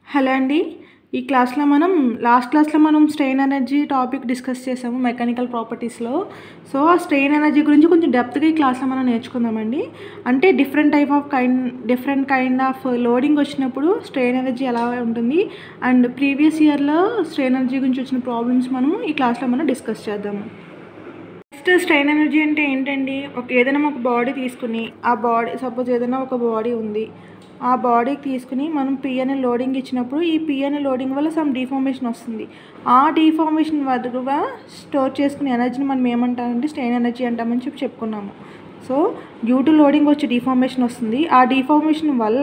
hello అండి ఈ క్లాస్లో మనం లాస్ట్ క్లాస్లో మనం స్ట్రెయిన్ ఎనర్జీ టాపిక్ డిస్కస్ చేసాము మెకానికల్ ప్రాపర్టీస్లో సో ఆ స్ట్రెయిన్ ఎనర్జీ గురించి కొంచెం డెప్త్గా ఈ క్లాస్లో మనం నేర్చుకుందామండి అంటే different type of kind different kind of loading వచ్చినప్పుడు స్ట్రెయిన్ ఎనర్జీ ఎలా ఉంటుంది అండ్ ప్రీవియస్ ఇయర్లో స్ట్రెయిన్ ఎనర్జీ గురించి వచ్చిన ప్రాబ్లమ్స్ మనం ఈ క్లాస్లో మనం డిస్కస్ చేద్దాము నెక్స్ట్ స్ట్రెయిన్ ఎనర్జీ అంటే ఏంటండి ఒక ఏదైనా ఒక బాడీ తీసుకుని ఆ బాడీ సపోజ్ ఏదైనా ఒక బాడీ ఉంది ఆ బాడీకి తీసుకుని మనం పిఎన్ లోడింగ్ ఇచ్చినప్పుడు ఈ పిఎన్ లోడింగ్ వల్ల సమ్ డిఫార్మేషన్ వస్తుంది ఆ డిఫార్మేషన్ వల్ల స్టోర్ చేసుకునే ఎనర్జీని మనం ఏమంటామంటే స్ట్రెయిన్ ఎనర్జీ అంటామని చెప్పి చెప్పుకున్నాము సో డ్యూ టు లోడింగ్ వచ్చే డిఫార్మేషన్ వస్తుంది ఆ డిఫార్మేషన్ వల్ల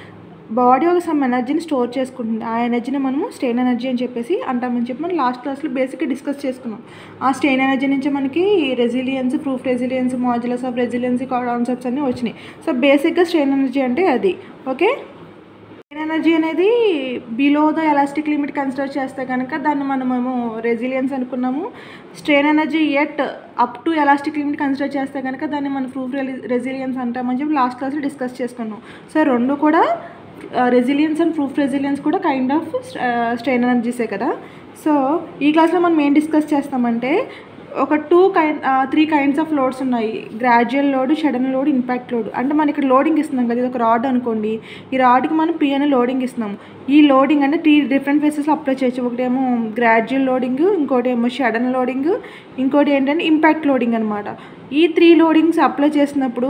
బాడీ ఒక సమ్ ఎనర్జీని స్టోర్ చేసుకుంటుంది ఆ ఎనర్జీని మనము స్టెయిన్ ఎనర్జీ అని చెప్పేసి అంటామని చెప్పి మనం లాస్ట్ క్లాస్లో బేసిక్గా డిస్కస్ చేసుకున్నాం ఆ స్టెయిన్ ఎనర్జీ నుంచి మనకి resilience proof resilience modulus of resilience concepts అన్నీ వచ్చినాయి సో బేసిక్గా స్టెయిన్ ఎనర్జీ అంటే అది ఓకే స్ట్రెయిన్ ఎనర్జీ అనేది below the elastic limit consider చేస్తే కనుక దాన్ని మనమేమో రెసిలియన్స్ అనుకున్నాము strain energy at up to elastic limit consider చేస్తే కనుక దాన్ని మనం ప్రూఫ్ రెసిలియన్స్ అంటామని చెప్పి లాస్ట్ క్లాస్లో డిస్కస్ చేసుకున్నాం సో రెండు కూడా రెసిలియన్స్ అండ్ ప్రూఫ్ రెసిలియన్స్ కూడా కైండ్ ఆఫ్ స్ట్రెయిన్ ఎనర్జీసే కదా సో ఈ క్లాస్లో మనం ఏం డిస్కస్ చేస్తామంటే ఒక two kind three kinds of loads ఉన్నాయి gradual load sudden load impact load అంటే మనం ఇక్కడ లోడింగ్ ఇస్తున్నాం కదా ఇది ఒక రాడ్ అనుకోండి ఈ రాడ్కి మనం పి అని లోడింగ్ ఇస్తున్నాం ఈ లోడింగ్ అంటే త్రీ డిఫరెంట్ ఫేసెస్లో అప్లై చేయొచ్చు ఒకటేమో గ్రాడ్యువల్ లోడింగ్ ఇంకోటి ఏమో షడన్ లోడింగ్ ఇంకోటి ఏంటంటే ఇంపాక్ట్ లోడింగ్ అనమాట ఈ త్రీ లోడింగ్స్ అప్లై చేసినప్పుడు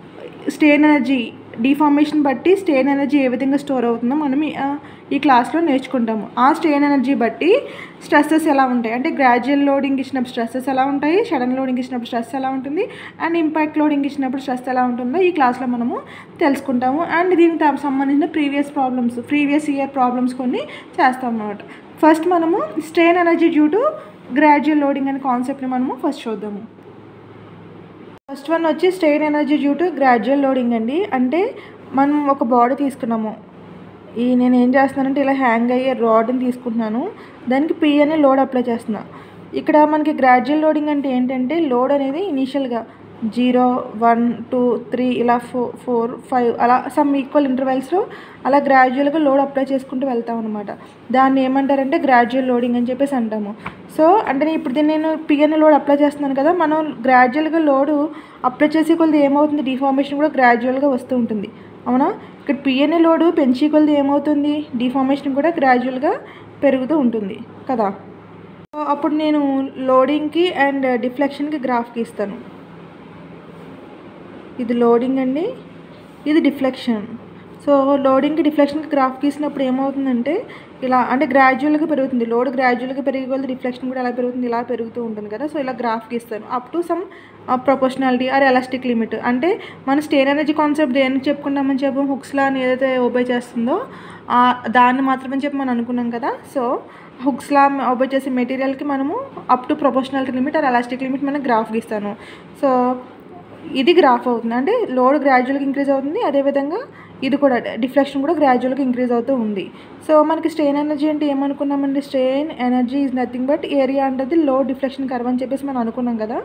స్టేన్ ఎనర్జీ డిఫార్మేషన్ బట్టి స్టేన్ ఎనర్జీ ఏ విధంగా స్టోర్ అవుతుందో మనం ఈ క్లాస్లో నేర్చుకుంటాము ఆ స్టేన్ ఎనర్జీ బట్టి స్ట్రెస్సెస్ ఎలా ఉంటాయి అంటే గ్రాడ్యువల్ లోడింగ్ ఇచ్చినప్పుడు స్ట్రెస్సెస్ ఎలా ఉంటాయి సడన్ లోడింగ్ ఇచ్చినప్పుడు స్ట్రెస్ ఎలా ఉంటుంది అండ్ ఇంపాక్ట్ లోడింగ్ ఇచ్చినప్పుడు స్ట్రెస్ ఎలా ఉంటుందో ఈ క్లాస్లో మనము తెలుసుకుంటాము అండ్ దీనికి సంబంధించిన previous problems previous year problems కొన్ని చేస్తాం అన్నమాట ఫస్ట్ మనము strain energy due to gradual loading అనే కాన్సెప్ట్ని మనము ఫస్ట్ చూద్దాము ఫస్ట్ వన్ వచ్చి strain energy due to gradual loading అండి అంటే మనం ఒక బాడీ తీసుకున్నాము ఈ నేను ఏం చేస్తున్నానంటే ఇలా హ్యాంగ్ అయ్యే రాడ్ని తీసుకుంటున్నాను దానికి పి అనే లోడ్ అప్లై చేస్తున్నా ఇక్కడ మనకి గ్రాడ్యువల్ లోడింగ్ అంటే ఏంటంటే లోడ్ అనేది ఇనీషియల్గా జీరో వన్ టూ త్రీ ఇలా ఫోర్ ఫోర్ ఫైవ్ అలా సమ్ ఈక్వల్ ఇంటర్వెల్స్లో అలా గ్రాడ్యువల్గా లోడ్ అప్లై చేసుకుంటూ వెళ్తాం అనమాట దాన్ని ఏమంటారంటే గ్రాడ్యువల్ లోడింగ్ అని చెప్పేసి అంటాము సో అంటే ఇప్పుడు దీన్ని నేను పిఎన్ లోడ్ అప్లై చేస్తున్నాను కదా మనం గ్రాడ్యువల్గా లోడు అప్లై చేసే కొలది ఏమవుతుంది డిఫార్మేషన్ కూడా గ్రాడ్యువల్గా వస్తూ ఉంటుంది అవునా ఇక్కడ పిఎన్ఏ లోడు పెంచే కొలది ఏమవుతుంది డిఫార్మేషన్ కూడా గ్రాడ్యువల్గా పెరుగుతూ ఉంటుంది కదా సో అప్పుడు నేను లోడింగ్కి అండ్ డిఫ్లెక్షన్కి గ్రాఫ్కి ఇస్తాను ఇది లోడింగ్ అండి ఇది డిఫ్లెక్షన్ సో లోడింగ్కి డిఫ్లెక్షన్కి గ్రాఫ్ గీసినప్పుడు ఏమవుతుందంటే ఇలా అంటే గ్రాడ్యువల్గా పెరుగుతుంది లోడ్ గ్రాడ్యువల్గా పెరిగే కొలది డిఫ్లెక్షన్ కూడా ఎలా పెరుగుతుంది ఇలా పెరుగుతూ ఉంటుంది కదా సో ఇలా గ్రాఫ్ గీస్తాను up to some proportionality or elastic limit అంటే మన స్టేన్ ఎనర్జీ కాన్సెప్ట్ దేనికి చెప్పుకున్నామని చెప్పి హుక్స్లా అని ఏదైతే ఒబే చేస్తుందో దాన్ని మాత్రమే చెప్పి మనం అనుకున్నాం కదా సో హుక్స్లా ఒబే చేసే మెటీరియల్కి మనము up to proportionality limit or elastic limit మనం గ్రాఫ్ గీస్తాను సో ఇది గ్రాఫ్ అవుతుంది అంటే లోడ్ గ్రాడ్యువల్గా ఇంక్రీజ్ అవుతుంది అదేవిధంగా ఇది కూడా డిఫ్లెక్షన్ కూడా గ్రాడ్యువల్గా ఇంక్రీజ్ అవుతూ ఉంది సో మనకి స్ట్రెయిన్ ఎనర్జీ అంటే ఏమనుకున్నామండి strain energy is nothing but area అంటది లో డిఫ్లెక్షన్ కర్వ్ అని చెప్పేసి మనం అనుకున్నాం కదా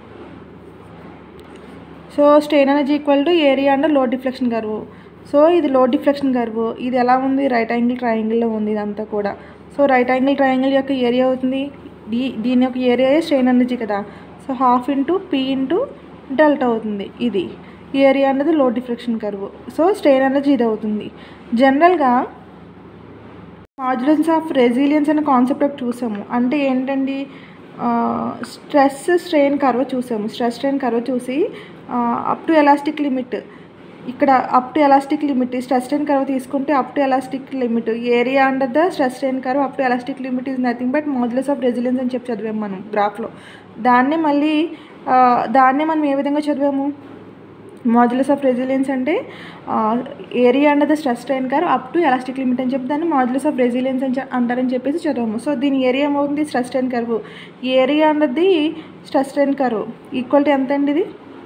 so strain energy equal to area and load deflection curve so ఇది లో డిఫ్లెక్షన్ కర్వ్ ఇది ఎలా ఉంది రైట్ యాంగిల్ ట్రయాంగిల్లో ఉంది ఇదంతా కూడా సో రైట్ యాంగిల్ ట్రయాంగిల్ యొక్క ఏరియా అవుతుంది దీ దీని యొక్క ఏరియా స్ట్రెయిన్ ఎనర్జీ కదా so half into P into delta అవుతుంది ఇది ఏరియా అనేది load deflection curve so strain energy ఇది అవుతుంది జనరల్గా మాడ్యులెన్స్ ఆఫ్ రెసిలియన్స్ అనే కాన్సెప్ట్ చూసాము అంటే ఏంటండి స్ట్రెస్ స్ట్రెయిన్ కర్వ్ చూసాము స్ట్రెస్ స్ట్రెయిన్ కర్వ్ చూసి అప్ టు ఎలాస్టిక్ లిమిట్ ఇక్కడ up to elastic limit stress strain curve తీసుకుంటే up to elastic limit area under the stress strain curve up to elastic limit is nothing but modulus of resilience అని చెప్పి చదివాము మనం గ్రాఫ్లో దాన్ని మళ్ళీ దాన్నే మనం ఏ విధంగా చదివాము మాడ్యులస్ ఆఫ్ రెసిలియన్స్ అంటే area under the stress strain curve up to elastic limit అని చెప్పి దాన్ని మాడ్యులస్ ఆఫ్ రెసిలియన్స్ అని అంటారని చెప్పేసి చదివాము సో దీని ఏరియా ఏమవుతుంది stress strain curve area under the stress strain curve equal to ఎంత అండి ఇది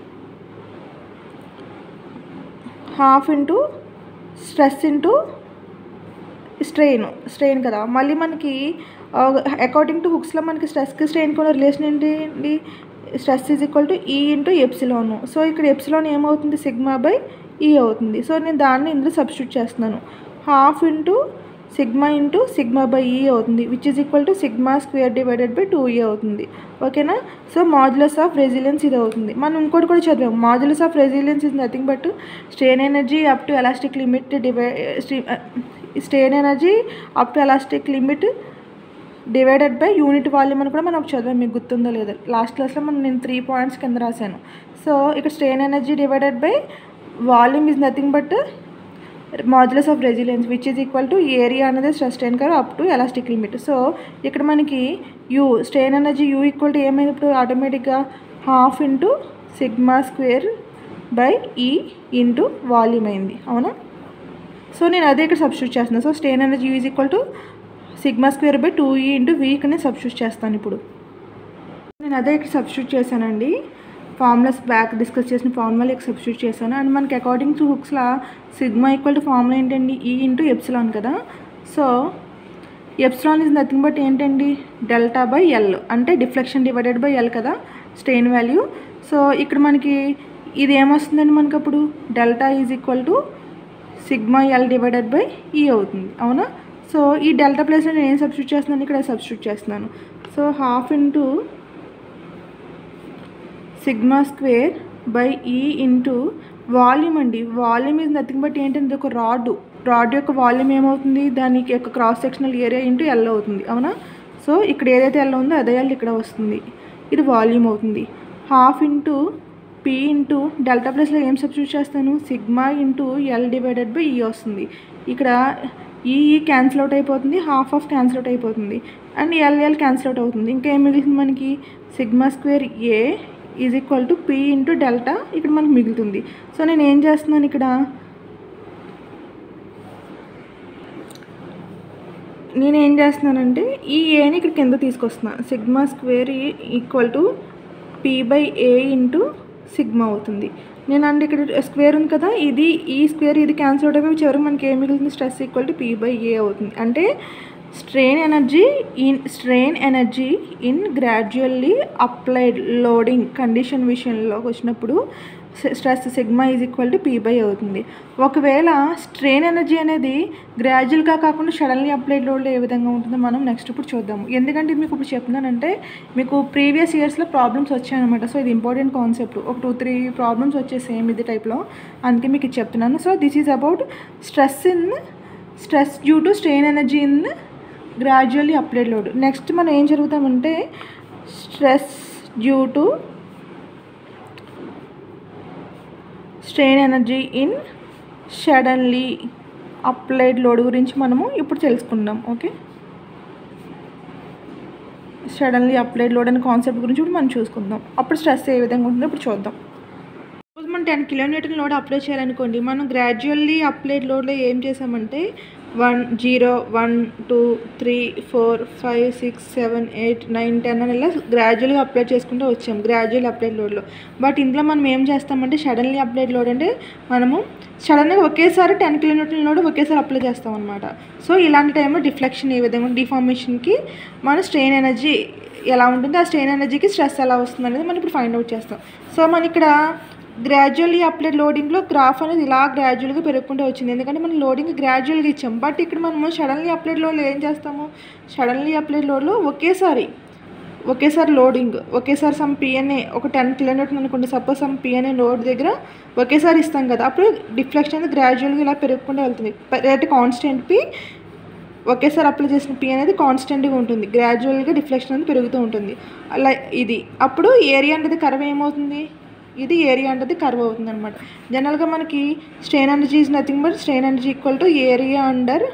half into stress into strain strain కదా మళ్ళీ మనకి అకార్డింగ్ టు హుక్స్లో మనకి స్ట్రెస్కి స్ట్రెయిన్ కూడా రిలేషన్ ఏంటి stress is equal to E into epsilon so ఇక్కడ ఎప్సిలోన్ ఏమవుతుంది సిగ్మా బై ఈ అవుతుంది సో నేను దాన్ని ఇందులో సబ్స్టిట్యూట్ చేస్తున్నాను half into sigma into sigma by E అవుతుంది which is equal to sigma square divided by two E అవుతుంది ఓకేనా సో మాడ్యులస్ ఆఫ్ రెసిలియన్స్ ఇది అవుతుంది మనం ఇంకోటి కూడా చదివాం modulus of resilience is nothing but strain energy up to elastic limit డివై strain energy up to elastic limit divided by unit volume అని కూడా మనం చదివాం మీకు గుర్తుందో లేదో లాస్ట్ క్లాస్లో మనం నేను త్రీ పాయింట్స్ కింద రాశాను సో ఇక్కడ strain energy divided by volume is nothing but modulus of resilience which is equal to area అనేది stress strain curve up to elastic limit so ఇక్కడ మనకి U strain energy U equal to ఏమైంది ఇప్పుడు ఆటోమేటిక్గా half into sigma square by E into volume అయింది అవునా so నేను అదే ఇక్కడ సబ్స్టిట్యూట్ చేస్తున్నాను so strain energy U is equal to sigma square by two E into week అనేది సబ్స్టిట్యూట్ చేస్తాను ఇప్పుడు నేను అదే ఇక్కడ సబ్స్టిట్యూట్ చేశానండి ఫార్ములాస్ బ్యాక్ డిస్కస్ చేసిన ఫార్ములా ఇక్కడ సబ్స్టిట్యూట్ చేశాను అండ్ మనకి అకార్డింగ్ టు హుక్స్లా సిగ్మా ఈక్వల్ టు ఫార్ములా ఏంటండి ఈ ఇంటూ ఎప్సిలాన్ కదా so epsilon is nothing but ఏంటండి డెల్టా బై ఎల్ అంటే డిఫ్లెక్షన్ డివైడెడ్ బై ఎల్ కదా స్ట్రెయిన్ వాల్యూ సో ఇక్కడ మనకి ఇది ఏమొస్తుందండి మనకి అప్పుడు delta is equal to sigma L divided by E అవుతుంది అవునా సో ఈ డెల్టా ప్లేస్లో నేను ఏం సబ్స్టిట్యూట్ చేస్తున్నాను ఇక్కడ సబ్స్టిట్యూట్ చేస్తున్నాను so half into sigma square by E into volume అండి వాల్యూమ్ ఈజ్ నథింగ్ బట్ ఏంటంటే ఒక రాడ్ రాడ్ యొక్క వాల్యూమ్ ఏమవుతుంది దానికి యొక్క cross sectional area into L అవుతుంది అవునా సో ఇక్కడ ఏదైతే ఎల్ ఉందో అదే ఎల్ ఇక్కడ వస్తుంది ఇది వాల్యూమ్ అవుతుంది half into P into delta ప్లస్లో ఏం సబ్స్టిట్యూట్ చేస్తాను sigma into L divided by E వస్తుంది ఇక్కడ ఈ ఈ క్యాన్సిల్ అవుట్ అయిపోతుంది హాఫ్ ఆఫ్ క్యాన్సిల్ అవుట్ అయిపోతుంది and L L cancel out అవుతుంది ఇంకా ఏం మిగులుతుంది మనకి sigma square A is equal to P into delta ఇక్కడ మనకు మిగులుతుంది సో నేను ఏం చేస్తున్నాను ఇక్కడ నేను ఏం చేస్తున్నానంటే ఈ ఏని ఇక్కడ కింద తీసుకొస్తున్నాను sigma square equal to P by A into sigma అవుతుంది నేను అంటే ఇక్కడ స్క్వేర్ ఉంది కదా ఇది ఈ స్క్వేర్ ఇది క్యాన్సిల్ అవుట్ అయిపోయి చివరికి మనకి ఏం మిగులుతుంది stress equal to P by A అవుతుంది అంటే strain energy in strain energy in gradually applied loading condition విషయంలోకి వచ్చినప్పుడు stress sigma is equal to P by అవుతుంది ఒకవేళ స్ట్రెయిన్ ఎనర్జీ అనేది గ్రాడ్యువల్గా కాకుండా సడన్లీ అప్లైడ్ లోడ్లో ఏ విధంగా ఉంటుందో మనం నెక్స్ట్ ఇప్పుడు చూద్దాము ఎందుకంటే మీకు ఇప్పుడు చెప్తున్నానంటే మీకు ప్రీవియస్ ఇయర్స్లో ప్రాబ్లమ్స్ వచ్చాయన్నమాట సో ఇది ఇంపార్టెంట్ కాన్సెప్ట్ ఒక టూ త్రీ ప్రాబ్లమ్స్ వచ్చాయి సేమ్ ఇది టైప్లో అందుకే మీకు ఇది చెప్తున్నాను so this is about stress in stress due to strain energy in gradually applied load next మనం ఏం జరుగుతామంటే stress due to strain energy in suddenly applied load గురించి మనము ఇప్పుడు తెలుసుకుందాం ఓకే సడన్లీ అప్లైడ్ లోడ్ అనే కాన్సెప్ట్ గురించి ఇప్పుడు మనం చూసుకుందాం అప్పుడు స్ట్రెస్ ఏ విధంగా ఉంటుందో ఇప్పుడు చూద్దాం సపోజ్ మనం టెన్ కిలోమీటర్ లోడ్ అప్లై చేయాలనుకోండి మనం గ్రాడ్యువల్లీ అప్లైడ్ లోడ్లో ఏం చేసామంటే one zero one two three four five six seven eight nine ten అని ఇలా గ్రాడ్యువల్గా అప్లై చేసుకుంటూ వచ్చాం గ్రాడ్యువల్ అప్లైడ్ లోడ్లో బట్ ఇందులో మనం ఏం చేస్తామంటే సడన్లీ అప్లైడ్ లోడ్ అంటే మనము సడన్గా ఒకేసారి టెన్ కిలోమీటర్ల లోడ్ ఒకేసారి అప్లై చేస్తాం అనమాట సో ఇలాంటి టైంలో డిఫ్లెక్షన్ ఏ విధంగా డిఫార్మేషన్కి మన స్ట్రెయిన్ ఎనర్జీ ఎలా ఉంటుంది ఆ స్ట్రెయిన్ ఎనర్జీకి స్ట్రెస్ ఎలా వస్తుంది అనేది మనం ఇప్పుడు ఫైండ్ అవుట్ చేస్తాం సో మన ఇక్కడ గ్రాడ్యువల్లీ అప్లైడ్ లోడింగ్లో గ్రాఫ్ అనేది ఇలా గ్రాడ్యువల్గా పెరుగుకుంటూ వచ్చింది ఎందుకంటే మనం లోడింగ్ గ్రాడ్యువల్గా ఇచ్చాం బట్ ఇక్కడ మనము సడన్లీ అప్లైడ్ లోడ్లో ఏం చేస్తాము సడన్లీ అప్లైడ్ లోడ్లో ఒకేసారి ఒకేసారి లోడింగ్ ఒకేసారి సమ్ పిఎన్ఏ ఒక టెన్ కిలోమీటర్ అనుకోండి సపోజ్ సమ్ పిఎన్ఏ లోడ్ దగ్గర ఒకేసారి ఇస్తాం కదా అప్పుడు డిఫ్లెక్షన్ అనేది గ్రాడ్యువల్గా ఇలా పెరుగుకుంటూ వెళ్తుంది రేట్ కాన్స్టెంట్ పి ఒకేసారి అప్లై చేసిన పి అనేది కాన్స్టెంట్గా ఉంటుంది గ్రాడ్యువల్గా డిఫ్లెక్షన్ అనేది పెరుగుతూ ఉంటుంది అలా ఇది అప్పుడు ఏరియా అనేది కర్వ్ ఏమవుతుంది ఇది ఏరియా అనేది కర్వ్ అవుతుంది అనమాట జనరల్గా మనకి strain energy is nothing but strain energy equal to area under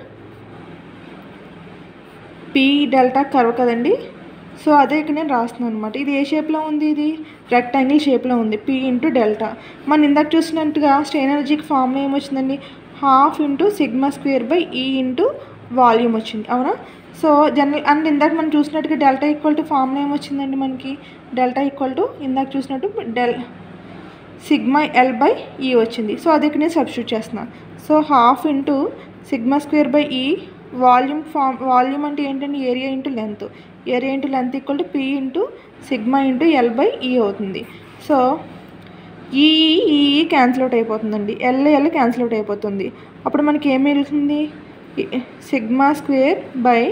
P delta curve కదండి సో అదే ఇక్కడ నేను రాస్తున్నాను అనమాట ఇది ఏ షేప్లో ఉంది ఇది రెక్టాంగిల్ షేప్లో ఉంది పి ఇంటూ డెల్టా మనం ఇందాక చూసినట్టుగా స్ట్రెయిన్ ఎనర్జీకి ఫార్ములా ఏమొచ్చిందండి half into sigma square by E into volume వచ్చింది అవునా సో జనరల్ అండ్ ఇందాక మనం చూసినట్టుగా డెల్టా ఈక్వల్ టు ఫార్ములా ఏమొచ్చిందండి మనకి డెల్టా ఈక్వల్ టు ఇందాక చూసినట్టు డెల్ సిగ్మా ఎల్ బై ఈ వచ్చింది సో అది ఇక్కడ నేను సబ్స్టిట్యూట్ చేస్తున్నాను so half into sigma square by E volume form volume అంటే ఏంటంటే area into length area into length equal to P into sigma into L by E అవుతుంది so E E cancel out అయిపోతుందండి L L cancel out అయిపోతుంది అప్పుడు మనకి ఏం మిగులుతుంది sigma square by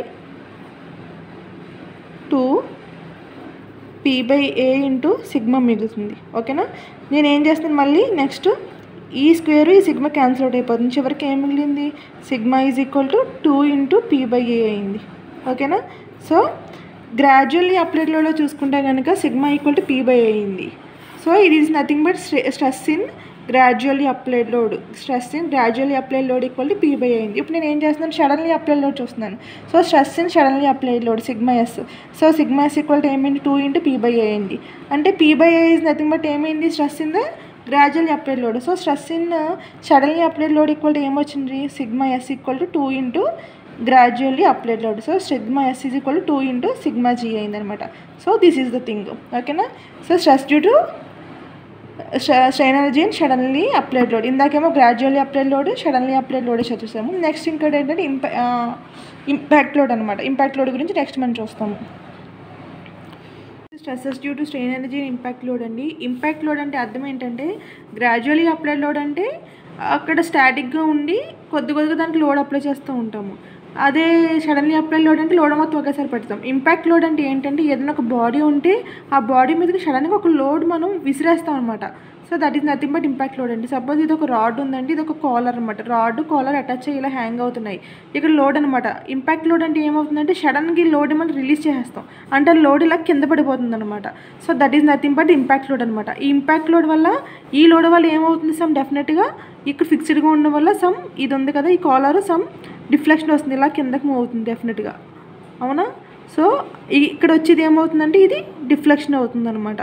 two P by A into sigma మిగులుతుంది ఓకేనా నేను ఏం చేస్తాను మళ్ళీ నెక్స్ట్ ఈ స్క్వేర్ ఈ సిగ్మా క్యాన్సిల్ అవుట్ అయిపోతుంది చివరికి ఏం మిగిలింది sigma is equal to two into P by A అయింది ఓకేనా సో గ్రాడ్యువల్లీ అప్లైడ్లో చూసుకుంటే కనుక sigma equal to P by అయింది so it is nothing but stress in gradually applied load stress in gradually applied load equal to P by అయింది ఇప్పుడు నేను ఏం చేస్తున్నాను సడన్లీ అప్లైడ్ లోడ్ చూస్తున్నాను so stress in suddenly applied load sigma S so sigma S equal to ఏమైంది two into P by అయింది అంటే P by A is nothing but ఏమైంది stress in the gradually applied load so stress in suddenly applied load equal to ఏమొచ్చింది sigma S equal to two into gradually applied load so sigma S is equal two into sigma G అయిందనమాట so this is the thing ఓకేనా so stress due to strain energy and suddenly applied load ఇందాకేమో gradually applied load suddenly applied load చదివేసాము next ఇంకోటి ఏంటంటే ఇంపా impact load అనమాట impact load గురించి next మనం చూస్తాము stresses due to strain energy impact load అండి ఇంపాక్ట్ లోడ్ అంటే అర్థం ఏంటంటే గ్రాడ్యువల్లీ అప్లైడ్ లోడ్ అంటే అక్కడ స్టాటిక్గా ఉండి కొద్ది కొద్దిగా దానికి లోడ్ అప్లై చేస్తూ ఉంటాము అదే సడన్లీ అప్లై లోడ్ అంటే లోడ్ మొత్తం ఒకేసారి పెడతాం ఇంపాక్ట్ లోడ్ అంటే ఏంటంటే ఏదైనా ఒక బాడీ ఉంటే ఆ బాడీ మీదకి సడన్గా ఒక లోడ్ మనం విసిరేస్తాం అనమాట so that is nothing but impact load అండి సపోజ్ ఇది ఒక రాడ్ ఉందండి ఇది ఒక కాలర్ అనమాట రాడ్ కాలర్ అటాచ్ అయ్యి ఇలా హ్యాంగ్ అవుతున్నాయి ఇక్కడ లోడ్ అనమాట ఇంపాక్ట్ లోడ్ అంటే ఏమవుతుందంటే సడన్గా ఈ లోడ్ మనం రిలీజ్ చేసేస్తాం అంటే లోడ్ ఇలా కింద పడిపోతుంది అనమాట so that is nothing but impact load అనమాట ఈ ఇంపాక్ట్ లోడ్ వల్ల ఈ లోడ్ వల్ల ఏమవుతుంది సమ్ డెఫినెట్గా ఇక్కడ ఫిక్స్డ్గా ఉండడం వల్ల సమ్ ఇది ఉంది కదా ఈ కాలర్ సమ్ డిఫ్లెక్షన్ వస్తుంది ఇలా కిందకి మూవ్ అవుతుంది డెఫినెట్గా అవునా సో ఇక్కడ వచ్చేది ఏమవుతుందంటే ఇది డిఫ్లెక్షన్ అవుతుంది అనమాట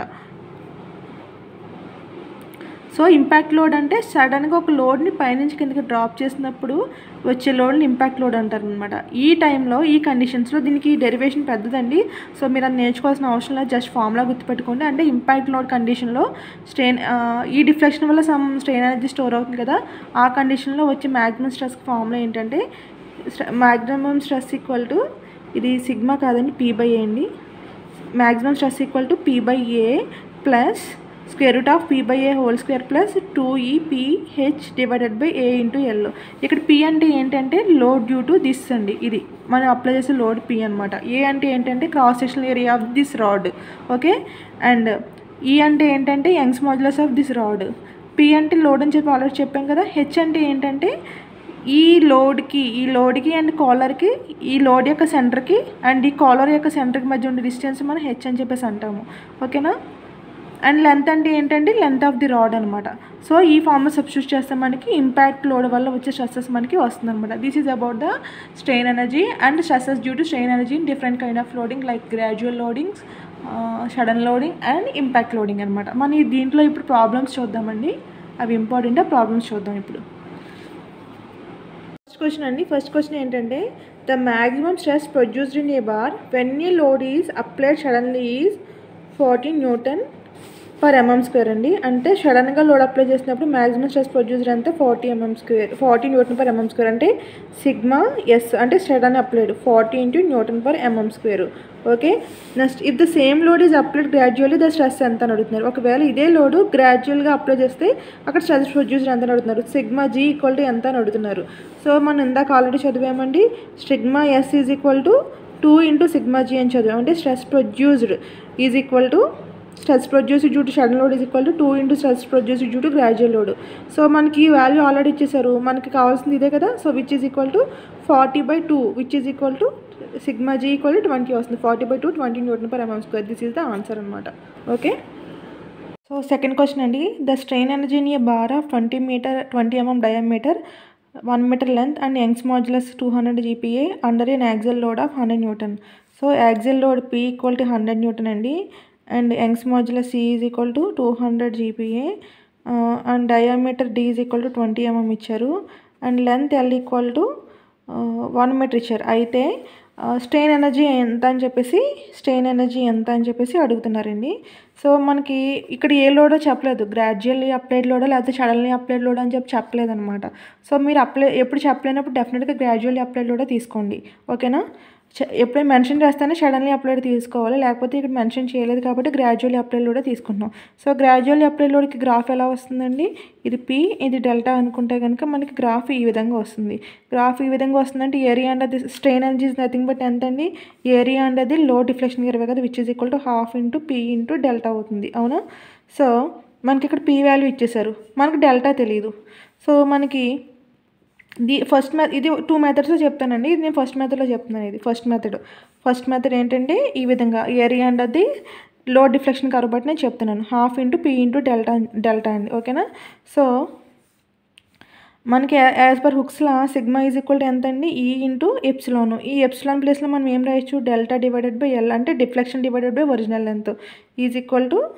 సో ఇంపాక్ట్ లోడ్ అంటే సడన్గా ఒక లోడ్ని పైనుంచి కిందకి డ్రాప్ చేసినప్పుడు వచ్చే లోడ్ని ఇంపాక్ట్ లోడ్ అంటారు అనమాట ఈ టైంలో ఈ కండిషన్స్లో దీనికి డెరివేషన్ పెద్దదండి సో మీరు అది నేర్చుకోవాల్సిన అవసరం లేదు జస్ట్ ఫార్ములా గుర్తుపెట్టుకోండి అంటే ఇంపాక్ట్ లోడ్ కండిషన్లో స్ట్రెయిన్ ఈ డిఫ్లెక్షన్ వల్ల సమ్ స్ట్రెయిన్ ఎనర్జీ స్టోర్ అవుతుంది కదా ఆ కండిషన్లో వచ్చే మ్యాక్సిమం స్ట్రెస్ ఫార్ములా ఏంటంటే మ్యాక్సిమం స్ట్రెస్ ఈక్వల్ టు ఇది సిగ్మా కాదండి పీ బై ఏ అండి maximum stress equal to P by A plus square root of P by A whole square plus two E P H divided by A into L ఇక్కడ P అంటే ఏంటంటే load due to this అండి ఇది మనం apply చేసే load P అనమాట A అంటే ఏంటంటే cross sectional area of this rod okay and E అంటే ఏంటంటే Young's modulus of this rod P అంటే లోడ్ అని చెప్పి ఆల్రెడీ చెప్పాం కదా హెచ్ అంటే ఏంటంటే ఈ లోడ్కి ఈ లోడ్కి అండ్ కాలర్కి ఈ లోడ్ యొక్క సెంటర్కి అండ్ ఈ కాలర్ యొక్క సెంటర్కి మధ్య ఉండే డిస్టెన్స్ మనం హెచ్ అని చెప్పేసి అంటాము ఓకేనా అండ్ లెంత్ అంటే ఏంటంటే లెంత్ ఆఫ్ ది రాడ్ అనమాట సో ఈ ఫార్మ్ సబ్స్టిట్యూట్ చేస్తే మనకి ఇంపాక్ట్ లోడ్ వల్ల వచ్చే స్ట్రెస్సెస్ మనకి వస్తుంది అనమాట this is about the strain energy and stresses due to strain energy in different kind of loading like gradual loadings sudden loading and impact loading అనమాట మన దీంట్లో ఇప్పుడు ప్రాబ్లమ్స్ చూద్దామండి అవి ఇంపార్టెంట్ ఆ ప్రాబ్లమ్స్ చూద్దాం ఇప్పుడు ఫస్ట్ క్వశ్చన్ అండి ఫస్ట్ క్వశ్చన్ ఏంటంటే the maximum stress produced in a bar when a load is applied suddenly is fourteen newton per mm square అండి అంటే సడన్గా లోడ్ అప్లై చేసినప్పుడు మ్యాక్సిమం స్ట్రెస్ ప్రొడ్యూసర్ అంటే forty mm square forty newton per mm square అంటే sigma S అంటే sudden applied forty into newton per mm square okay next if the same load is applied gradually the stress ఎంత అని అడుగుతున్నారు ఒకవేళ ఇదే load గ్రాడ్యువల్గా apply చేస్తే అక్కడ స్ట్రెస్ ప్రొడ్యూసర్ ఎంత అని అడుగుతున్నారు సిగ్మా జీ ఈక్వల్ టు ఎంత అని అడుగుతున్నారు సో మనం ఇందాక ఆల్రెడీ చదివామండి sigma S is equal to two into sigma G అని చదివాం అంటే stress produced is equal to stress produce due to sudden load is equal to two into stress produce due to gradual load so మనకి ఈ value already ఇచ్చేసారు మనకి కావాల్సింది ఇదే కదా so which is equal to forty by two which is equal to sigma G equal to twenty వస్తుంది forty by two twenty newton per mm square this is the answer అనమాట okay so second question అండి the strain energy in a bar of twenty metre twenty mm diameter one metre length and Young's modulus two hundred GPa under an axial load of hundred newton so axial load P equal to hundred newton అండి and Young's modulus C is equal to two hundred GPa and diameter D is equal to twenty MM ఇచ్చారు and length L equal to one metre ఇచ్చారు అయితే strain energy ఎంత అని చెప్పేసి strain energy ఎంత అని చెప్పేసి అడుగుతున్నారండి సో మనకి ఇక్కడ ఏ లోడో చెప్పలేదు గ్రాడ్యువల్లీ అప్లైడ్ లోడో లేకపోతే సడన్లీ అప్లైడ్ లోడో అని చెప్పి చెప్పలేదు అనమాట సో మీరు అప్లై ఎప్పుడు చెప్పలేనప్పుడు డెఫినెట్గా గ్రాడ్యువల్లీ అప్లైడ్ లోడో తీసుకోండి ఓకేనా చ- ఎప్పుడైనా మెన్షన్ చేస్తేనే సడన్లీ అప్లైడ్ తీసుకోవాలి లేకపోతే ఇక్కడ మెన్షన్ చేయలేదు కాబట్టి గ్రాడ్యువల్లీ అప్లైడ్ కూడా తీసుకుంటున్నాం సో గ్రాడ్యువల్లీ అప్లైడ్ లోడ్కి గ్రాఫ్ ఎలా వస్తుందండి ఇది పి ఇది డెల్టా అనుకుంటే కనుక మనకి గ్రాఫ్ ఈ విధంగా వస్తుంది గ్రాఫ్ ఈ విధంగా వస్తుందంటే ఏరియా అండ్ అది strain energy is nothing but ఎంత అండి ఏరియా అండ్ అది లో డిఫ్లెక్షన్ ఇరవై కదా which is equal to half into P into delta అవుతుంది అవునా సో మనకి ఇక్కడ పి వాల్యూ ఇచ్చేసారు మనకి డెల్టా తెలియదు సో మనకి ది ఫస్ట్ మె ఇది టూ మెథడ్స్లో చెప్తానండి ఇది నేను ఫస్ట్ మెథడ్లో చెప్తున్నాను ఇది ఫస్ట్ మెథడ్ ఫస్ట్ మెథడ్ ఏంటంటే ఈ విధంగా ఏరియా అండ్ అది లో డిఫ్లెక్షన్ కర్వ్ బట్టి నేను చెప్తున్నాను half into P into delta delta అండి ఓకేనా సో మనకి as per Hooke's law sigma is equal to ఎంత అండి ఈ ఇంటూ ఎప్సిలాన్ ఈ ఎప్సిలాన్ ప్లేస్లో మనం ఏం రాయొచ్చు డెల్టా డివైడెడ్ బై ఎల్ అంటే deflection divided by original length is equal to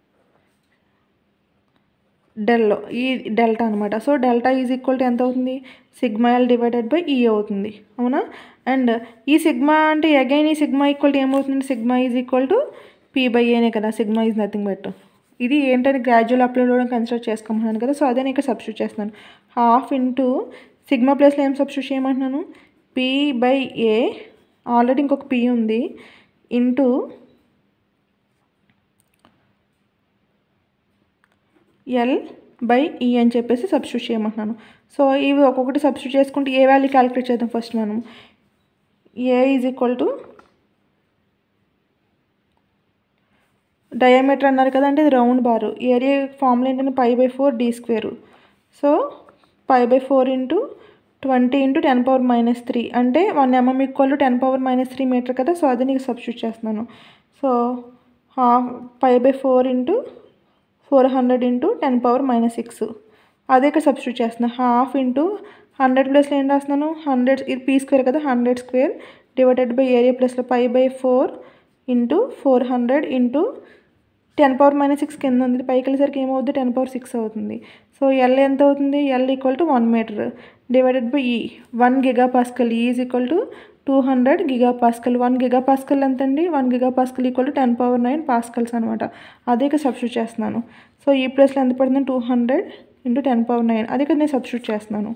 డెల్లో ఈ డెల్టా అనమాట so delta is equal to ఎంత అవుతుంది sigma L divided by E అవుతుంది అవునా అండ్ ఈ సిగ్మా అంటే అగైన్ ఈ సిగ్మా ఈక్వల్ టు ఏమవుతుంది sigma is equal to P by ఏనే కదా సిగ్మా ఈజ్ నథింగ్ బట్ ఇది ఏంటంటే గ్రాడ్యువల్ అప్లోడ్ కూడా కన్సిడర్ చేసుకుంటున్నాను కదా సో అదే నేను ఇక్కడ సబ్స్టిట్యూట్ చేస్తున్నాను హాఫ్ ఇంటూ సిగ్మా ప్లస్లో ఏం సబ్స్టిట్యూట్ చేయమంటున్నాను పీ బై ఏ ఆల్రెడీ ఇంకొక పీ ఉంది ఇంటూ ఎల్ బై ఈ అని చెప్పేసి సబ్స్టిట్యూట్ చేయమంటున్నాను సో ఇవి ఒక్కొక్కటి సబ్స్టిట్యూట్ చేసుకుంటే ఏ వాల్యూ క్యాలిక్యులేట్ చేద్దాం ఫస్ట్ మనం A is equal to diameter అన్నారు కదా అంటే ఇది రౌండ్ బారు ఏరియా ఫార్ములా ఏంటంటే pi by four D square so pi by four into twenty into ten power minus three అంటే one mm equal to ten power minus three metre కదా so అది నీకు substitute చేస్తున్నాను so half pi by four into four hundred into ten power minus six అదే ఇక్కడ substitute చేస్తున్నాను half into hundred ప్లస్లో ఏం రాస్తున్నాను హండ్రెడ్ ఇది పీ స్క్వేర్ కదా hundred square divided by area ప్లస్లో pi by four into four hundred into ten power minus six కింద ఉంది పైకి వెళ్ళేసరికి ఏమవుతుంది టెన్ పవర్ సిక్స్ అవుతుంది సో ఎల్ ఎంత అవుతుంది L equal to one metre divided by E one giga pascal is equal to two hundred giga pascal one giga pascal ఎంత అండి one giga pascal equal to ten power nine pascals అనమాట అదే ఇక్కడ substitute చేస్తున్నాను so ఈ ప్లేస్లో ఎంత పడుతుంది two hundred into ten power nine అదే ఇక్కడ నేను సబ్స్టిట్యూట్ చేస్తున్నాను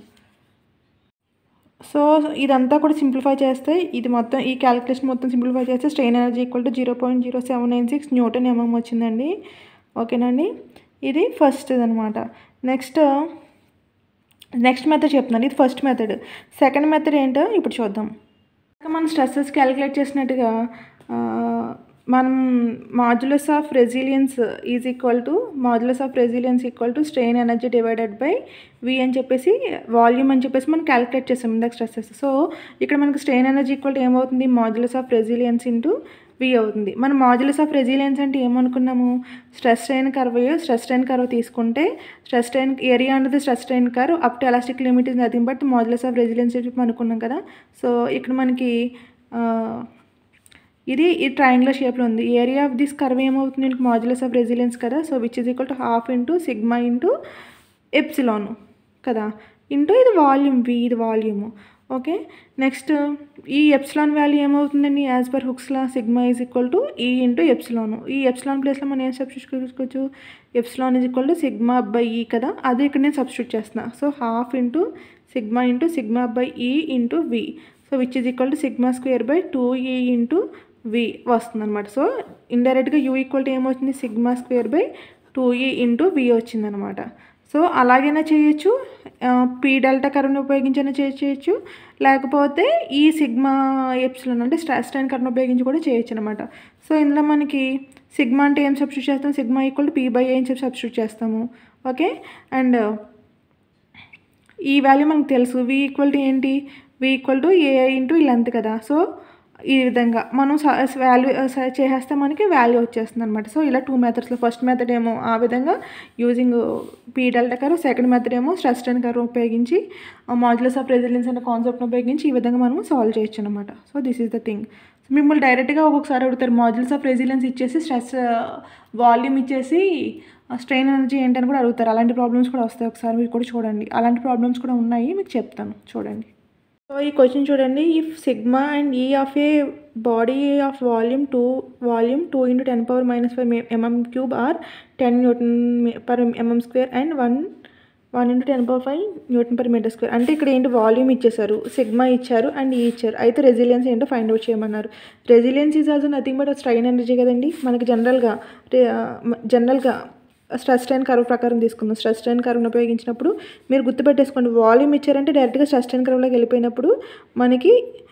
సో ఇదంతా కూడా సింప్లిఫై చేస్తే ఇది మొత్తం ఈ క్యాలిక్యులేషన్ మొత్తం సింప్లిఫై చేస్తే strain energy equal to zero point zero seven nine six newton mm వచ్చిందండి ఓకేనండి ఇది ఫస్ట్ అనమాట నెక్స్ట్ నెక్స్ట్ మెథడ్ చెప్తున్నాను ఇది ఫస్ట్ మెథడ్ సెకండ్ మెథడ్ ఏంటో ఇప్పుడు చూద్దాం మనం స్ట్రెస్సెస్ క్యాలిక్యులేట్ చేసినట్టుగా ఆ, మనం modulus of resilience is equal to modulus of resilience equal to strain energy divided by V అని చెప్పేసి వాల్యూమ్ అని చెప్పేసి మనం క్యాలిక్యులేట్ చేసాం ఇందాక స్ట్రెస్సెస్ సో ఇక్కడ మనకి స్ట్రెయిన్ ఎనర్జీ ఈక్వల్ టు ఏమవుతుంది modulus of resilience into V అవుతుంది మనం మాడ్యులస్ ఆఫ్ రెసిలియన్స్ అంటే ఏమనుకున్నాము stress strain curve stress strain curve తీసుకుంటే స్ట్రెస్ స్ట్రెయిన్ ఏరియా అనేది stress strain curve up to elastic limit is nothing but modulus of resilience చెప్పి అనుకున్నాం కదా సో ఇక్కడ మనకి ఆ, ఇది ఈ ట్రయాంగులర్ షేప్లో ఉంది ఏరియా ఆఫ్ దిస్ కర్వ్ ఏమవుతుంది మీకు మాడ్యులస్ ఆఫ్ రెసిలియన్స్ కదా so which is equal to half into sigma into epsilon కదా ఇంటూ ఇది వాల్యూమ్ వి ఇది వాల్యూమ్ ఓకే నెక్స్ట్ ఈ ఎప్సిలాన్ వాల్యూ ఏమవుతుందండి as per Hooke's law sigma is equal to E into epsilon ఈ epsilon ప్లేస్లో మనం ఏం సబ్స్టిట్యూట్ చేసుకోవచ్చు epsilon is equal to sigma by E కదా అదే ఇక్కడ నేను సబ్స్టిట్యూట్ చేస్తున్నా so half into sigma into sigma by E into we so which is equal to sigma square by two E into V వస్తుంది అనమాట so ఇండైరెక్ట్గా U equal to ఏమవుతుంది sigma square by two E into V వచ్చిందనమాట so అలాగైనా చేయొచ్చు P delta కర్వ్ని ఉపయోగించైనా చే- చేయొచ్చు లేకపోతే ఈ సిగ్మా ఎప్సిలోన్ అంటే స్ట్రాస్టైన్ కర్వ్ని ఉపయోగించి కూడా చేయొచ్చు అనమాట సో ఇందులో మనకి సిగ్మా అంటే ఏం సబ్స్టిట్యూట్ చేస్తాం sigma equal to P by A అని చెప్పి సబ్స్టిట్యూట్ చేస్తాము ఓకే అండ్ ఈ వాల్యూ మనకు తెలుసు వి ఈక్వల్ టు ఏంటి V equal to A into E length కదా సో ఈ విధంగా మనం వాల్యూ చేసేస్తే మనకి వాల్యూ వచ్చేస్తుంది అనమాట సో ఇలా టూ మెథడ్స్లో ఫస్ట్ మెథడ్ ఏమో ఆ విధంగా using P delta curve second method ఏమో స్ట్రెస్ టెన్ కర్వ్ ఉపయోగించి మాడ్యులస్ ఆఫ్ రెసిలియన్స్ అనే కాన్సెప్ట్ని ఉపయోగించి ఈ విధంగా మనం సాల్వ్ చేయొచ్చు అనమాట so this is the thing so మిమ్మల్ని డైరెక్ట్గా ఒక్కొక్కసారి అడుగుతారు మాడ్యులస్ ఆఫ్ రెసిలియన్స్ ఇచ్చేసి స్ట్రెస్ వాల్యూమ్ ఇచ్చేసి స్ట్రెయిన్ ఎనర్జీ ఏంటని కూడా అడుగుతారు అలాంటి ప్రాబ్లమ్స్ కూడా వస్తాయి ఒకసారి మీరు కూడా చూడండి అలాంటి ప్రాబ్లమ్స్ కూడా ఉన్నాయి మీకు చెప్తాను చూడండి సో ఈ క్వశ్చన్ చూడండి if sigma and E of a body of volume two volume two into ten power minus five mm cube are ten newton per mm square and one one into ten power five newton per metre square అంటే ఇక్కడ ఏంటి volume ఇచ్చేసారు sigma ఇచ్చారు and ఈ ఇచ్చారు అయితే resilience ఏంటో find out చేయమన్నారు resilience is also nothing but strain energy కదండి మనకి జనరల్గా జనరల్గా స్ట్రెస్ స్ట్రైన్ కర్వ్ ప్రకారం తీసుకుందాం స్ట్రెస్ స్ట్రైన్ కర్వ్ని ఉపయోగించినప్పుడు మీరు గుర్తుపెట్టేసుకోండి వాల్యూమ్ ఇచ్చారంటే డైరెక్ట్గా స్ట్రెస్ స్ట్రైన్ కర్వ్లోకి వెళ్ళిపోయినప్పుడు మనకి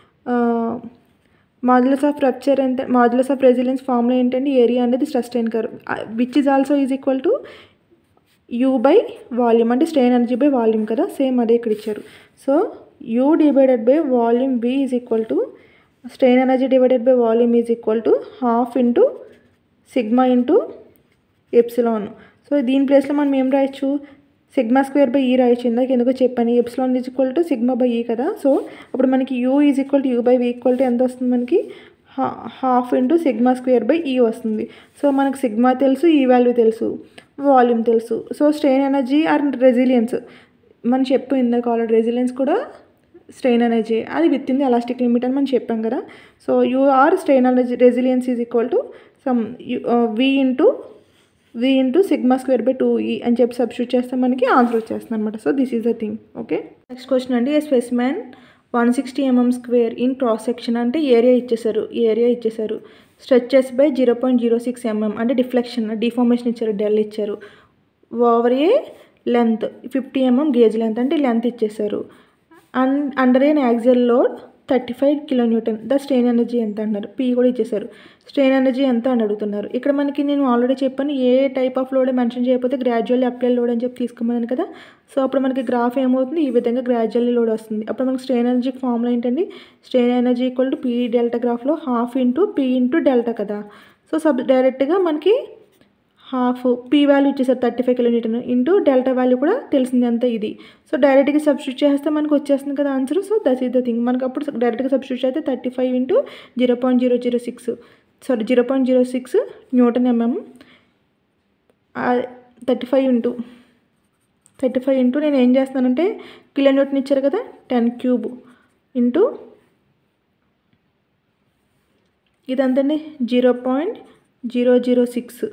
మాడ్యులస్ ఆఫ్ రప్చర్ ఎంత మాడ్యులస్ ఆఫ్ రెసిలియన్స్ ఫార్ములా ఏంటంటే ఏరియా అనేది stress strain curve which is also is equal to U by volume అంటే స్ట్రెయిన్ ఎనర్జీ బై వాల్యూమ్ కదా సేమ్ అదే ఇక్కడ ఇచ్చారు so U divided by volume V is equal to strain energy divided by volume is equal to half into sigma into epsilon so దీని ప్లేస్లో మనం ఏం రాయొచ్చు సిగ్మా స్క్వేర్ బై ఈ రాయొచ్చు ఇందాక ఎందుకో చెప్పాను epsilon is equal to sigma by E కదా సో అప్పుడు మనకి U is equal to U by V equal to ఎంత వస్తుంది మనకి half into sigma square by E వస్తుంది సో మనకు సిగ్మా తెలుసు ఈ వాల్యూ తెలుసు వాల్యూమ్ తెలుసు so strain energy or resilience మనం చెప్పు ఇందాక ఆల్రెడీ రెసిలియన్స్ కూడా స్ట్రెయిన్ ఎనర్జీ అది within the elastic limit అని మనం చెప్పాం కదా so your strain energy resilience is equal to sum V into V into sigma square by two E అని చెప్పి సబ్స్టిట్యూట్ చేస్తే మనకి ఆన్సర్ వచ్చేస్తుంది అనమాట so this is the thing okay next question అండి a specimen one sixty mm square in cross section అంటే area ఇచ్చేసారు ఏరియా ఇచ్చేసారు stretches by zero point zero six mm అంటే డిఫ్లెక్షన్ డిఫార్మేషన్ ఇచ్చారు డెల్ ఇచ్చారు over a length fifty mm gauge length అంటే length ఇచ్చేసారు and under an axial load thirty five kilo newton the strain energy ఎంత అన్నారు పీ కూడా ఇచ్చేసారు స్ట్రెయిన్ ఎనర్జీ ఎంత అని అడుగుతున్నారు ఇక్కడ మనకి నేను ఆల్రెడీ చెప్పాను a type of load mention చేయకపోతే గ్రాడ్యువల్లీ అప్లై లోడ్ అని చెప్పి తీసుకోమన్నాను కదా సో అప్పుడు మనకి గ్రాఫ్ ఏమవుతుంది ఈ విధంగా గ్రాడ్యువల్లీ లోడ్ వస్తుంది అప్పుడు మనకి స్ట్రెయిన్ ఎనర్జీ ఫార్ములా ఏంటండి strain energy equal to P delta గ్రాఫ్లో half into P into delta కదా సో సబ్ డైరెక్ట్గా మనకి హాఫ్ పీ వాల్యూ ఇచ్చేసారు thirty five kilometre into delta value కూడా తెలిసింది అంతా ఇది సో డైరెక్ట్గా సబ్స్టిట్యూట్ చేస్తే మనకు వచ్చేస్తుంది కదా answer so that is the thing మనకు అప్పుడు డైరెక్ట్గా సబ్స్టిట్యూట్ చేస్తే thirty five into zero point zero zero six sorry zero point zero six newton mm thirty five into thirty five into నేను ఏం చేస్తానంటే కిలో న్యూటన్ ఇచ్చారు కదా టెన్ క్యూబ్ ఇంటూ ఇదంతండి zero point zero zero six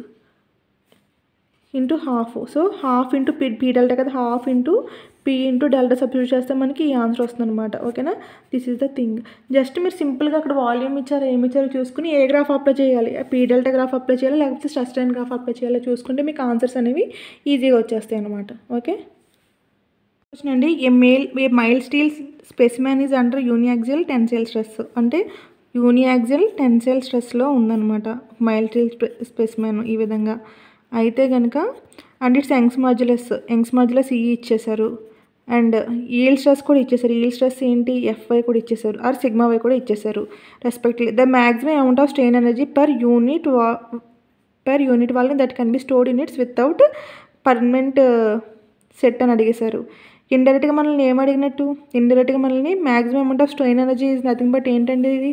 into half so half into P P delta కదా half into P into delta substitute చేస్తే మనకి ఈ ఆన్సర్ వస్తుంది అనమాట ఓకేనా this is the thing just మీరు సింపుల్గా అక్కడ వాల్యూమ్ ఇచ్చారో ఏమి ఇచ్చారో చూసుకుని ఏ గ్రాఫ్ అప్లై చేయాలి పీ డెల్టా గ్రాఫ్ అప్లై చేయాలి లేకపోతే స్ట్రెస్టైన్ గ్రాఫ్ అప్లై చేయాలో చూసుకుంటే మీకు ఆన్సర్స్ అనేవి ఈజీగా వచ్చేస్తాయి అనమాట ఓకే అండి a male a mild steel specimen is under uniaxial tensile stress అంటే యూనియాక్సిల్ టెన్సైల్ స్ట్రెస్లో ఉందన్నమాట మైల్ స్టీల్ స్పెసిమెన్ ఈ విధంగా అయితే కనుక and it's Young's modulus Young's modulus ఈ ఇచ్చేసారు అండ్ ఈల్ స్ట్రెస్ కూడా ఇచ్చేసారు ఈల్ స్ట్రెస్ ఏంటి ఎఫ్ఐ కూడా ఇచ్చేసారు ఆర్ సిగ్మా వై కూడా ఇచ్చేసారు respectively the maximum amount of strain energy per unit వా పర్ యూనిట్ వాళ్ళని that can be stored units without permanent set అని అడిగేశారు ఇండైరెక్ట్గా మనల్ని ఏం అడిగినట్టు ఇండైరెక్ట్గా మనల్ని maximum amount of strain energy is nothing but ఏంటండి ఇది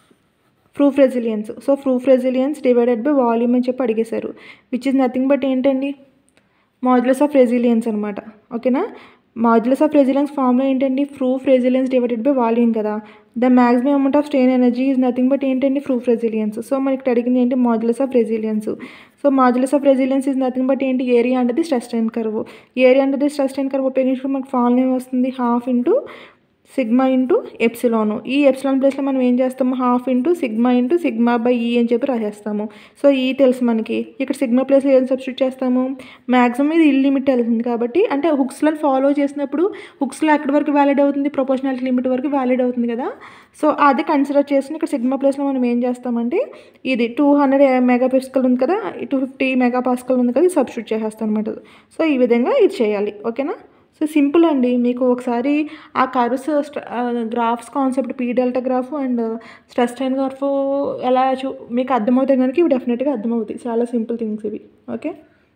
proof resilience so proof resilience divided by volume అని చెప్పి అడిగేశారు విచ్ ఇస్ నథింగ్ బట్ ఏంటండి మాడ్యులస్ ఆఫ్ రెసిలియన్స్ అనమాట ఓకేనా మాడ్యులస్ ఆఫ్ రెసిలియన్స్ ఫార్ములా ఏంటండి proof resilience divided by volume కదా the maximum amount of strain energy is nothing but ఏంటండి proof resilience so మనకి అడిగింది ఏంటి modulus of resilience so modulus of resilience is nothing but ఏంటి area అంటే stress strain curve area అంటే stress strain curve ఉపయోగించుకుని మనకు ఫార్ములా ఏమొస్తుంది half into sigma into epsilon ఈ ఎప్సిలాన్ ప్లేస్లో మనం ఏం చేస్తాము half into sigma into sigma by E అని చెప్పి రాసేస్తాము సో ఈ తెలుసు మనకి ఇక్కడ సిగ్మా ప్లేస్లో ఏం సబ్స్టిట్యూట్ చేస్తాము మ్యాక్సిమం ఇది ఇల్ లిమిట్ వెళ్తుంది కాబట్టి అంటే హుక్స్లో ఫాలో చేసినప్పుడు హుక్స్లో ఎక్కడి వరకు వ్యాలిడ్ అవుతుంది ప్రొపోర్షనాలిటీ లిమిట్ వరకు వ్యాలిడ్ అవుతుంది కదా సో అది కన్సిడర్ చేసుకుని ఇక్కడ సిగ్మా ప్లేస్లో మనం ఏం చేస్తామంటే ఇది టూ హండ్రెడ్ మెగా పిస్కల్ ఉంది కదా టూ ఫిఫ్టీ మెగా పాస్కల్ ఉంది కదా ఇది సబ్స్టిట్యూట్ చేసేస్తాం అనమాట సో ఈ విధంగా ఇది చేయాలి ఓకేనా సో సింపుల్ అండి మీకు ఒకసారి ఆ curves graphs concept P delta graph and stress strain graph ఎలా చూ మీకు అర్థమవుతాయి కనుక ఇవి డెఫినెట్గా అర్థమవుతాయి చాలా సింపుల్ థింగ్స్ ఇవి ఓకే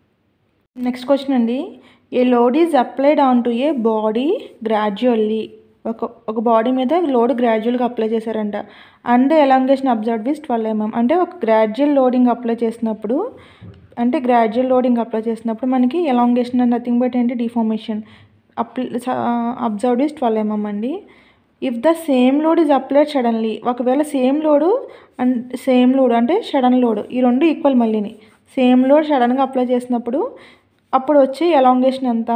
నెక్స్ట్ క్వశ్చన్ అండి a load is applied on to a body gradually ఒక ఒక బాడీ మీద లోడ్ గ్రాడ్యువల్గా అప్లై చేశారంట and elongation observe is twelve mm అంటే ఒక గ్రాడ్యువల్ లోడింగ్ అప్లై చేసినప్పుడు అంటే గ్రాడ్యువల్ లోడింగ్ అప్లై చేసినప్పుడు మనకి ఎలాంగేషన్ అండ్ నథింగ్ బట్ ఏంటి deformation apply observed is twelve mm అండి if the same load is applied suddenly ఒకవేళ same load and same load అంటే సడన్ లోడ్ ఈ రెండు ఈక్వల్ మళ్ళీని సేమ్ లోడ్ సడన్గా అప్లై చేసినప్పుడు అప్పుడు వచ్చే ఎలాంగేషన్ ఎంత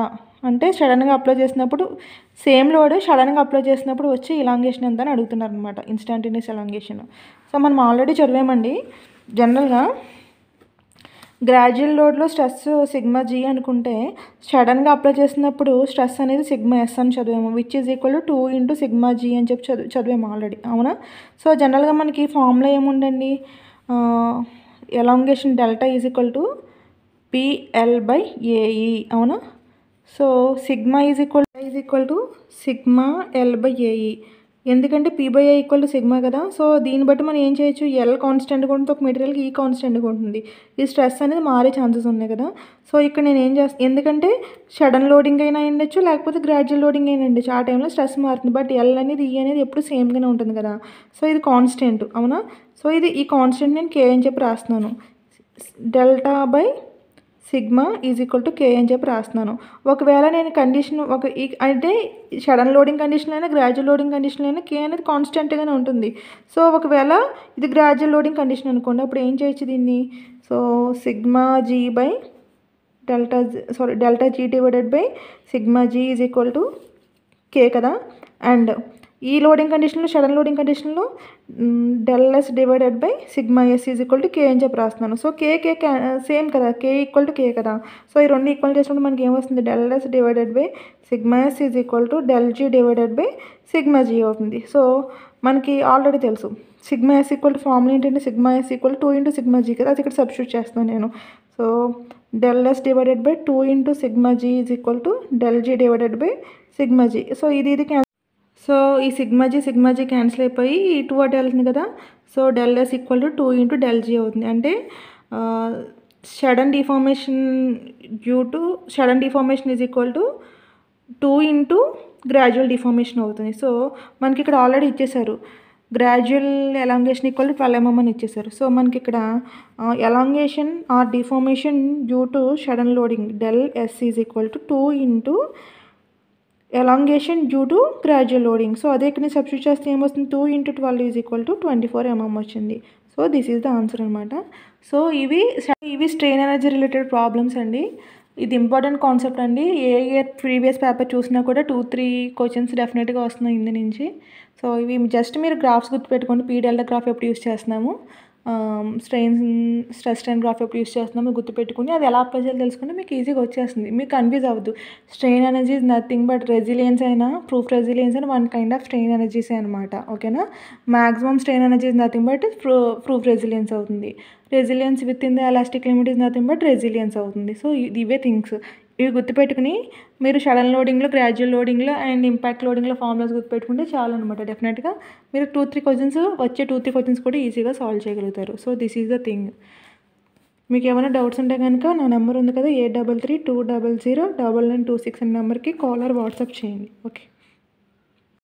అంటే సడన్గా అప్లై చేసినప్పుడు సేమ్ లోడ్ సడన్గా అప్లై చేసినప్పుడు వచ్చి ఇలాంగేషన్ ఎంత అని అడుగుతున్నారు అనమాట ఇన్స్టాంటేనియస్ ఎలాంగేషన్ సో మనం ఆల్రెడీ చదివామండి జనరల్గా గ్రాడ్యువల్ లోడ్లో స్ట్రెస్ సిగ్మా జీ అనుకుంటే సడన్గా అప్లై చేసినప్పుడు స్ట్రెస్ అనేది సిగ్మా ఎస్ అని చదివాము which is equal to two into sigma G అని చెప్పి చదివి చదివాము ఆల్రెడీ అవునా సో జనరల్గా మనకి ఫార్ములా ఏముండండి elongation delta is equal to PL by AE అవునా so sigma is equal is equal to sigma L by AE ఎందుకంటే P by A equal to sigma కదా సో దీన్ని బట్టి మనం ఏం చేయొచ్చు ఎల్ కాన్స్టెంట్గా ఉంటుంది ఒక మెటీరియల్కి ఈ కాన్స్టెంట్గా ఉంటుంది ఈ స్ట్రెస్ అనేది మారే ఛాన్సెస్ ఉన్నాయి కదా సో ఇక్కడ నేను ఏం చేస్తాను ఎందుకంటే సడన్ లోడింగ్ అయినా ఉండొచ్చు లేకపోతే గ్రాడ్యువల్ లోడింగ్ అయినా ఉండొచ్చు ఆ టైంలో స్ట్రెస్ మారుతుంది బట్ ఎల్ అనేది ఈ అనేది ఎప్పుడు సేమ్గానే ఉంటుంది కదా సో ఇది కాన్స్టెంట్ అవునా సో ఇది ఈ కాన్స్టెంట్ నేను కే అని చెప్పి రాస్తున్నాను delta by sigma is equal to K అని చెప్పి రాస్తున్నాను ఒకవేళ నేను కండిషన్ ఒక ఈ అంటే సడన్ లోడింగ్ కండిషన్ అయినా గ్రాడ్యువల్ లోడింగ్ కండిషన్ అయినా కే అనేది కాన్స్టెంట్గానే ఉంటుంది సో ఒకవేళ ఇది గ్రాడ్యువల్ లోడింగ్ కండిషన్ అనుకోండి అప్పుడు ఏం చేయొచ్చు దీన్ని so sigma G by delta sorry delta G divided by sigma G is equal to K కదా అండ్ ఈ లోడింగ్ కండిషన్లో సడన్ లోడింగ్ కండిషన్లో del S divided by sigma S is equal to K అని చెప్పి రాస్తున్నాను సో కే కే same కదా కే equal to K కదా so ఈ రెండు ఈక్వల్ చేసినప్పుడు మనకి ఏమొస్తుంది del S divided by sigma S is equal to del G divided by sigma G అవుతుంది సో మనకి ఆల్రెడీ తెలుసు sigma S equal to formula ఏంటంటే sigma S equal two into sigma G కదా అది ఇక్కడ సబ్స్టిట్యూట్ చేస్తున్నాను నేను so del S divided by two into sigma G is equal to del G divided by sigma G so ఇది ఇది can so ఈ sigma G sigma G cancel అయిపోయి ఈ టూ అటు వెళ్తుంది కదా so del S equal to two into del G అవుతుంది అంటే sudden deformation due to sudden deformation is equal to two into gradual deformation అవుతుంది సో మనకి ఇక్కడ ఆల్రెడీ ఇచ్చేసారు gradual elongation equal to twelve mm అని ఇచ్చేసారు సో మనకి ఇక్కడ elongation or deformation due to sudden loading del S is equal to two into elongation due to gradual loading so అదే ఇక్కడ సబ్స్టిట్యూట్ చేస్తే ఏమొస్తుంది two into twelve is equal to twenty four mm వచ్చింది so this is the answer అనమాట so ఇవి ఇవి strain energy related problems అండి ఇది ఇంపార్టెంట్ కాన్సెప్ట్ అండి ఏ ఇయర్ ప్రీవియస్ పేపర్ చూసినా కూడా టూ త్రీ క్వశ్చన్స్ డెఫినెట్గా వస్తున్నాయి ఇందు నుంచి సో ఇవి జస్ట్ మీరు గ్రాఫ్స్ గుర్తుపెట్టుకోండి పీడిఎల్డ గ్రాఫ్ ఎప్పుడు యూస్ చేస్తున్నాము స్ట్రెయిన్ స్ట్రెస్ స్ట్రెయిన్ గ్రాఫ్ ఎప్పుడు యూస్ చేస్తున్నాము గుర్తుపెట్టుకుని అది ఎలా అప్లై చేయాలో తెలుసుకుంటే మీకు ఈజీగా వచ్చేస్తుంది మీకు కన్ఫ్యూజ్ అవ్వద్దు strain energy is nothing but resilience అయినా ప్రూఫ్ రెసిలియన్స్ అయినా one kind of strain energies అనమాట ఓకేనా maximum strain energy is nothing but proof proof resilience అవుతుంది resilience within the elastic limit is nothing but resilience అవుతుంది so ఇవే things ఇవి గుర్తుపెట్టుకుని మీరు సడన్ లోడింగ్లో గ్రాడ్యువల్ లోడింగ్లో అండ్ ఇంపాక్ట్ లోడింగ్లో ఫార్ములాస్ గుర్తుపెట్టుకుంటే చాలు అనమాట డెఫినెట్గా మీరు టూ త్రీ క్వశ్చన్స్ వచ్చే టూ త్రీ క్వశ్చన్స్ కూడా ఈజీగా సాల్వ్ చేయగలుగుతారు so this is the thing మీకు ఏమైనా డౌట్స్ ఉంటే కనుక నా నెంబర్ ఉంది కదా eight double three two double zero double nine two six అనే నెంబర్కి కాల్ ఆర్ వాట్సాప్ చేయండి ఓకే